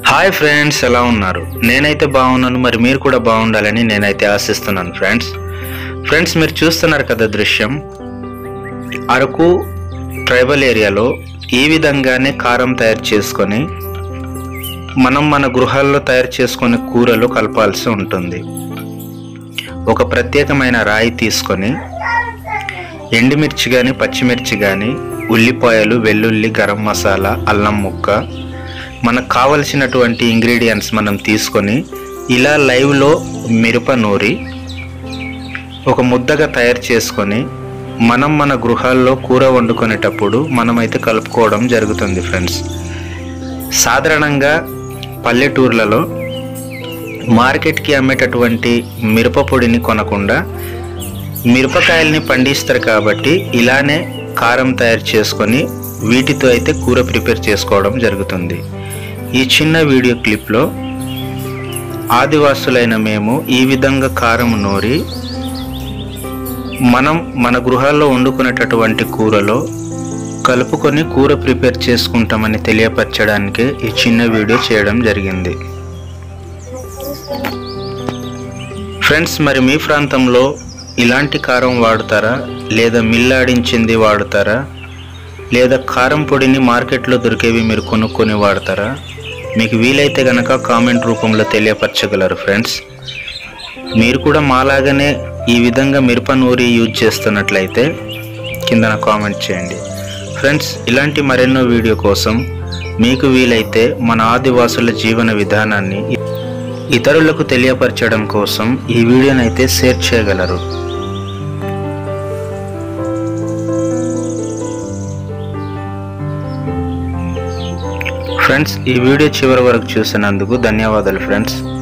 hi friends ఎలా ఉన్నారు నేనైతే బాగున్నాను మరి మీరు కూడా బాగుండాలని నేనైతే ఆశిస్తున్నాను ఫ్రెండ్స్ ఫ్రెండ్స్ మీరు చూస్తున్నారు కదా దృశ్యం అరకు ట్రైబల్ ఏరియాలో ఈ విధంగానే కారం తయారు చేసుకొని మనం మన గృహాల్లో తయారు చేసుకునే కూరలు కలపాల్సి ఉంటుంది ఒక ప్రత్యేకమైన రాయి తీసుకొని ఎండుమిర్చి కానీ పచ్చిమిర్చి కానీ ఉల్లిపాయలు వెల్లుల్లి గరం మసాలా అల్లం ముక్క మనకు కావలసినటువంటి ఇంగ్రీడియంట్స్ మనం తీసుకొని ఇలా లైవ్లో మిరప నూరి ఒక ముద్దగా తయారు చేసుకొని మనం మన గృహాల్లో కూర వండుకునేటప్పుడు మనమైతే కలుపుకోవడం జరుగుతుంది ఫ్రెండ్స్ సాధారణంగా పల్లెటూర్లలో మార్కెట్కి అమ్మేటటువంటి మిరప పొడిని కొనకుండా మిరపకాయల్ని పండిస్తారు కాబట్టి ఇలానే కారం తయారు చేసుకొని వీటితో అయితే కూర ప్రిపేర్ చేసుకోవడం జరుగుతుంది ఈ చిన్న వీడియో క్లిప్లో ఆదివాసులైన మేము ఈ విధంగా కారం నూరి మనం మన గృహాల్లో వండుకునేటటువంటి కూరలో కలుపుకొని కూర ప్రిపేర్ చేసుకుంటామని తెలియపరచడానికి ఈ చిన్న వీడియో చేయడం జరిగింది ఫ్రెండ్స్ మరి మీ ప్రాంతంలో ఇలాంటి కారం వాడతారా లేదా మిల్లాడించింది వాడతారా లేదా కారం పొడిని మార్కెట్లో దొరికేవి మీరు కొనుక్కొని వాడతారా మీకు వీలైతే కనుక కామెంట్ రూపంలో తెలియపరచగలరు ఫ్రెండ్స్ మీరు కూడా మాలాగానే ఈ విధంగా మిరప నూరి యూజ్ చేస్తున్నట్లయితే కిందన కామెంట్ చేయండి ఫ్రెండ్స్ ఇలాంటి మరెన్నో వీడియో కోసం మీకు వీలైతే మన ఆదివాసుల జీవన విధానాన్ని ఇతరులకు తెలియపరచడం కోసం ఈ వీడియోని అయితే షేర్ చేయగలరు ఫ్రెండ్స్ ఈ వీడియో చివరి వరకు చూసినందుకు ధన్యవాదాలు ఫ్రెండ్స్